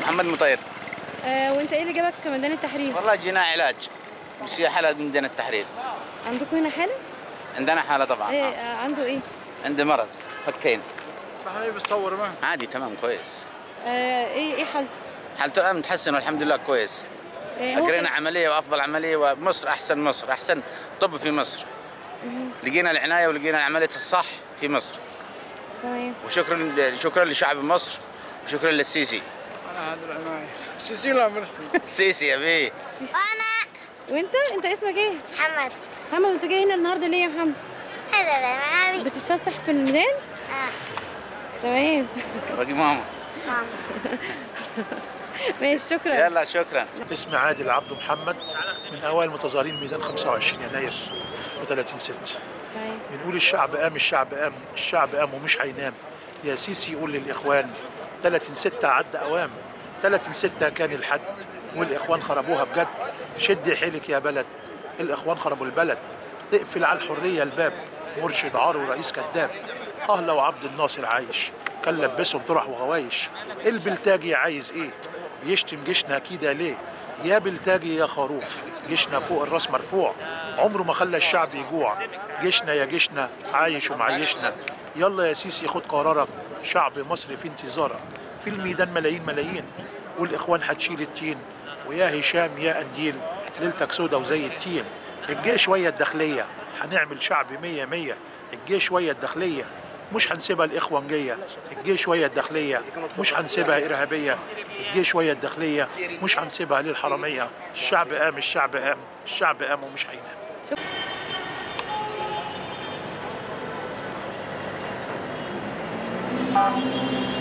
محمد مطير آه وانت ايه اللي جابك ميدان التحرير والله جينا علاج وسيا حالة من ميدان التحرير عندكم هنا حاله عندنا حالة طبعا ايه آه. آه عنده ايه عنده مرض فكين حبيبي بتصور ما عادي تمام كويس آه ايه ايه حالته حالته الآن متحسن والحمد لله كويس آه هو أجرينا كان- عملية وأفضل عملية ومصر أحسن مصر أحسن طب في مصر لقينا العناية ولقينا العملية الصح في مصر تمام وشكرا شكرا لشعب مصر وشكرا للسيسي انا هذا العناية سيسي لا مرسي السيسي يا بيه وانا وانت انت اسمك ايه محمد محمد انت جاي هنا النهارده ليه يا محمد هذا المعاوي بتتفسح في الميدان اه تمام باقي ماما ماما ماشي شكرا يلا شكرا اسمي عادل عبد محمد من اوائل متظاهرين ميدان 25 يناير و30 6 طيب. بنقول الشعب قام الشعب قام الشعب قام ومش هينام يا سيسي يقول للاخوان 30 6 عدى اوام 30 6 كان الحد والاخوان خربوها بجد شد حيلك يا بلد الاخوان خربوا البلد اقفل على الحريه الباب مرشد عار ورئيس كذاب اه لو عبد الناصر عايش كان لبسهم طرح وغوايش البلتاجي عايز ايه بيشتم جيشنا كده ليه يا بلتاجي يا خروف جيشنا فوق الراس مرفوع عمره ما خلى الشعب يجوع جيشنا يا جيشنا عايش ومعيشنا يلا يا سيسي خد قرارك شعب مصر في انتظارك في الميدان ملايين ملايين والاخوان هتشيل التين ويا هشام يا قنديل ليلتك سودا وزي التين الجيش شويه الداخليه هنعمل شعب مية مية الجيش شويه الداخليه مش هنسيبها الإخوانجية الجيش شوية الداخلية مش هنسيبها إرهابية الجيش شوية الداخلية مش هنسيبها للحرامية الشعب قام الشعب قام الشعب قام ومش هينام شكرا